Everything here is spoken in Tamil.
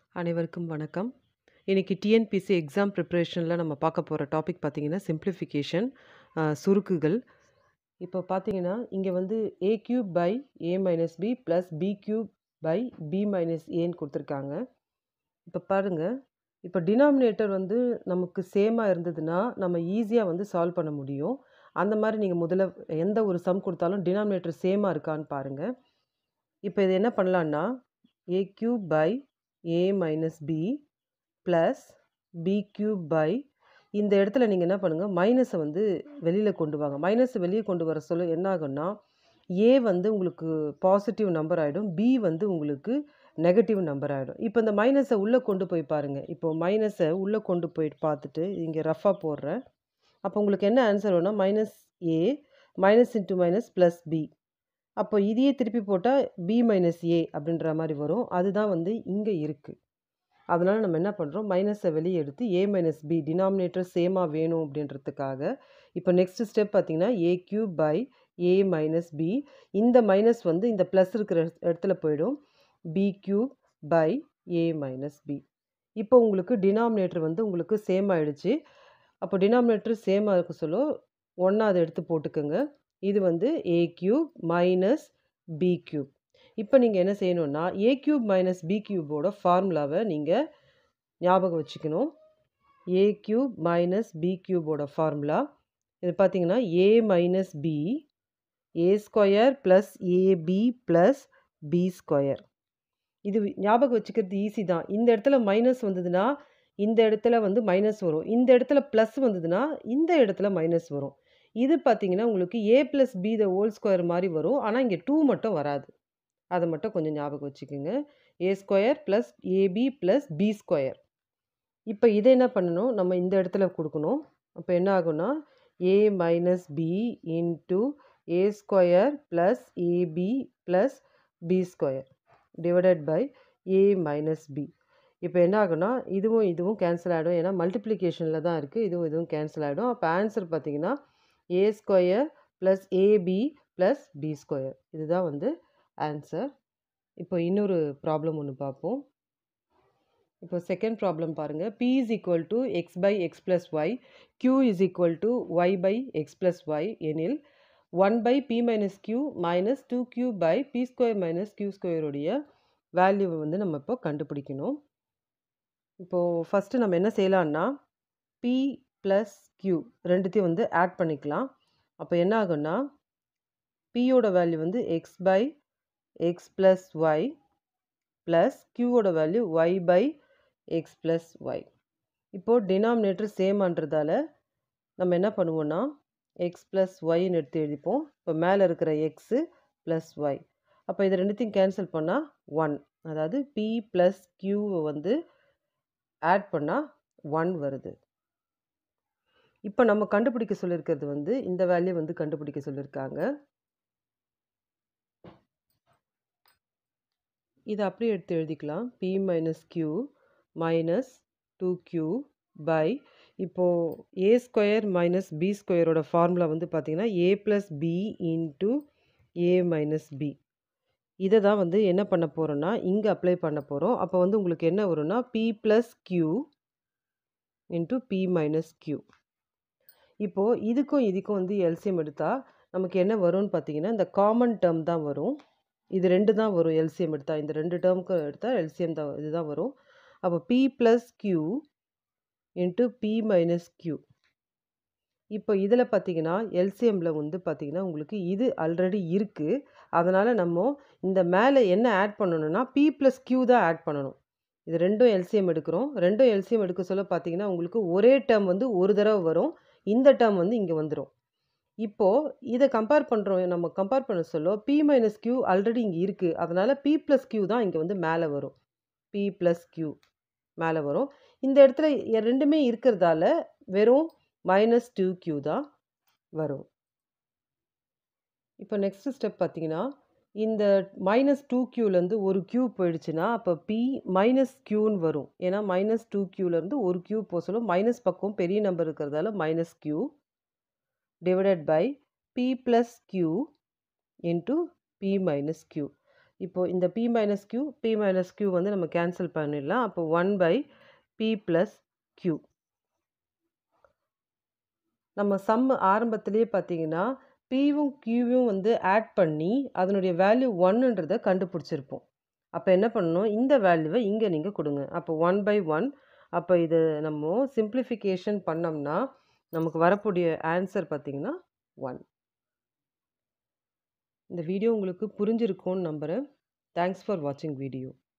அனைவருக்கும் வணக்கம். இன்னைக்கு டிஎன்பிஎஸ்சி எக்ஸாம் ப்ரிப்பரேஷன்ல நம்ம பார்க்க போற டாபிக் பார்த்தீங்கன்னா, சிம்ப்ளிஃபிகேஷன் அ சுருக்குகள். இப்போ பார்த்தீங்கன்னா, இங்க வந்து A cube by A minus B plus B cube by B minus ஏன்னு குடுத்துருக்காங்க. இப்ப பாருங்க, இப்ப டினாமினேட்டர் வந்து நமக்கு சேமா இருந்ததுன்னா, நம்ம ஈஸியா வந்து சால்வ் பண்ண முடியும். அந்த மாரி நீங்க முதல்ல எந்த ஒரு சம் குடுத்தாலும் டினாமினேட்டர் சேமா இருக்கான்னு பாருங்க. இப்ப இது என்ன பண்ணலான்னா, A cube by A minus B plus B cube by இந்த இடத்துல நீங்க என்ன பண்ணுங்க, மைனஸ வந்து வெளியில கொண்டு வாங்க. மைனஸ வெளிய கொண்டு வர சொல்ல என்ன ஆகும்னா, ஏ வந்து உங்களுக்கு பாசிட்டிவ் நம்பர் ஆயிடும். பி வந்து உங்களுக்கு நெகட்டிவ் நம்பர் ஆயிடும். இப்ப இந்த மைனஸ உள்ள கொண்டு போய் பாருங்க. இப்போ மைனஸ உள்ள கொண்டு போயிட்டு பார்த்துட்டு, இங்க ரஃப்பா போடுறேன். அப்போ உங்களுக்கு என்ன ஆன்ஸர் வரும்னா, minus A minus into minus plus B. அப்போ இதையே திருப்பி போட்டா பி மைனஸ் ஏ அப்படின்ற மாரி வரும். அதுதான் வந்து இங்க இருக்கு. அதனால நம்ம என்ன பண்றோம், மைனஸ வெளிய எடுத்து ஏ மைனஸ் பி டினாமினேட்டர் சேமா வேணும் அப்படின்றதுக்காக, இப்ப நெக்ஸ்ட் ஸ்டெப் பார்த்தீங்கன்னா, A cube by A minus B. இந்த மைனஸ் வந்து இந்த பிளஸ் இருக்கிற இடத்துல போயிடும். B cube by A minus B. இப்போ உங்களுக்கு டினாமினேட்டர் வந்து உங்களுக்கு சேம் ஆயிடுச்சு. அப்போ டினாமினேட்டர் சேமா இருக்க சொல்ல 1 அத எடுத்து போட்டுக்கங்க. இது வந்து A cube minus B cube. இப்ப நீங்க என்ன செய்யணும்னா, ஏ கியூப் மைனஸ் பி கியூபோட ஃபார்முலாவ நீங்க ஞாபகம் வச்சுக்கணும். ஏ கியூப் மைனஸ் பி கியூபோட ஃபார்முலா. இது பார்த்தீங்கன்னா, A minus B A square plus AB plus B square. இது ஞாபகம் வச்சுக்கிறது ஈஸி தான். இந்த இடத்துல மைனஸ் வந்ததுன்னா, இந்த இடத்துல வந்து மைனஸ் வரும். இந்த இடத்துல பிளஸ் வந்ததுன்னா, இந்த இடத்துல மைனஸ் வரும். இது பார்த்தீங்கன்னா, உங்களுக்கு A plus B the whole square மாரி வரும். ஆனா, இங்க 2 மட்டும் வராது. அத மட்டும் கொஞ்சம் ஞாபகம் வச்சுக்கங்க. A square plus AB plus B square. இப்ப இத என்ன பண்ணணும், நம்ம இந்த இடத்துல குடுக்கணும். அப்ப என்ன ஆகும்னா, A minus B into A square plus AB plus B square divided by A minus B. இப்ப என்ன ஆகும்னா, இதுவும் இதுவும் கேன்சல் ஆயிடும். ஏன்னா மல்டிப்ளிகேஷன்ல தான் இருக்கு. இதுவும் இதுவும் கேன்சல் ஆயிடும். அப்ப ஆன்ஸர் பார்த்தீங்கன்னா, A square plus AB plus B square. இதுதான் வந்து ஆன்ஸர். இப்போ இன்னொரு ப்ராப்ளம் ஒண்ணு பார்ப்போம். இப்போ செகண்ட் ப்ராப்ளம் பாருங்க. P is equal to X by X plus Y, Q is equal to Y by X plus Y எனில் 1 by B minus Q minus 2q by P square minus Q square உடைய வேல்யூவ வந்து நம்ம இப்போ கண்டுபிடிக்கணும். இப்போ ஃபர்ஸ்ட்டு நம்ம என்ன செய்யலான்னா, P பிளஸ் Q 2த்தையும் வந்து ஆட் பண்ணிக்கலாம். அப்ப என்ன ஆகும்னா, P யோட வேல்யூ வந்து X by X plus Y plus Q வோட value Y by X plus Y. இப்போ டினாமினேட்டர் சேமான்றதால, நம்ம என்ன பண்ணுவோம்னா, எக்ஸ் பிளஸ் ஒய்ன்னு எடுத்து எழுதிப்போம். இப்ப மேல இருக்கிற எக்ஸ் பிளஸ் ஒய். அப்ப இது 2த்தையும் கேன்சல் பண்ணா 1. அதாவது P பிளஸ் Qவ வந்து ஆட் பண்ணா 1 வருது. இப்ப நம்ம கண்டுபிடிக்க சொல்லியிருக்கிறது வந்து, இந்த வேல்யூ வந்து கண்டுபிடிக்க சொல்லியிருக்காங்க. இத அப்படியே எடுத்து எழுதிக்கலாம். P minus Q minus 2Q by இப்போ ஏ ஸ்கொயர் மைனஸ் பி ஸ்கொயரோட ஃபார்முலா வந்து பார்த்தீங்கன்னா, A plus B into A minus B. இத தான் வந்து என்ன பண்ண போறோம்னா, இங்க அப்ளை பண்ண போறோம். அப்ப வந்து உங்களுக்கு என்ன வரும்னா, P plus Q into P minus Q. இப்போ இதுக்கும் இதுக்கும் வந்து எல்சிஎம் எடுத்தா, நமக்கு என்ன வரும்னு பார்த்தீங்கன்னா, இந்த காமன் டெர்ம் தான் வரும். இது 2 தான் வரும் எல்சிஎம் எடுத்தா. இந்த 2 டெர்முக்கும் எடுத்தா எல்சிஎம் தான் இதுதான் வரும். அப்ப P plus Q into P minus Q. இப்போ இதுல பார்த்தீங்கன்னா, எல்சிஎம்ல வந்து பார்த்தீங்கன்னா, உங்களுக்கு இது ஆல்ரெடி இருக்கு. அதனால நம்ம இந்த மேல என்ன ஆட் பண்ணணும்னா, P பிளஸ் Q தான் ஆட் பண்ணணும். இது 2ம் எல்சிஎம் எடுக்கிறோம். 2ம் எல்சிஎம் எடுக்க சொல்ல பார்த்தீங்கன்னா, உங்களுக்கு ஒரே டெர்ம் வந்து ஒரு தடவ வரும். இந்த டெர்ம் வந்து இங்க வந்துரும். இப்போ இத கம்பேர் பண்றோம். நம்ம கம்பேர் பண்ண சொல்ல P மைனஸ் Q ஆல்ரெடி இங்க இருக்கு. அதனால P பிளஸ் Q தான் இங்க வந்து மேல வரும். P பிளஸ் Q மேல வரும். இந்த இடத்துல 2மே இருக்கிறதால, வெறும் மைனஸ் 2Q தான் வரும். இப்ப நெக்ஸ்ட் ஸ்டெப் பார்த்தீங்கன்னா, இந்த மைனஸ் 2Qலேருந்து ஒரு Q போயிடுச்சுன்னா, அப்ப P மைனஸ் Qன்னு வரும். ஏன்னா மைனஸ் 2Qலேருந்து ஒரு Q போ சொல்ல மைனஸ் பக்கம் பெரிய நம்பர் இருக்கிறதால minus Q divided by P plus Q into P minus Q. இப்போ இந்த p minus q, p minus q வந்து நம்ம கேன்சல் பண்ணிடலாம். அப்போ 1 பை p பிளஸ் q. நம்ம சம் ஆரம்பத்திலேயே பார்த்தீங்கன்னா, pவும் qவும் வந்து ஆட் பண்ணி, அதனுடைய வேல்யூ 1ன்றத கண்டுபிடிச்சிருப்போம். அப்ப என்ன பண்ணணும், இந்த வேல்யூவ இங்க நீங்க குடுங்க. அப்போ 1 பை 1 அப்ப இது நம்ம சிம்ப்ளிஃபிகேஷன் பண்ணோம்னா, நமக்கு வரக்கூடிய ஆன்சர் பார்த்தீங்கன்னா 1. இந்த வீடியோ உங்களுக்கு புரிஞ்சிருக்கும்னு நம்புறேன். தேங்க்ஸ் ஃபார் வாட்சிங் வீடியோ.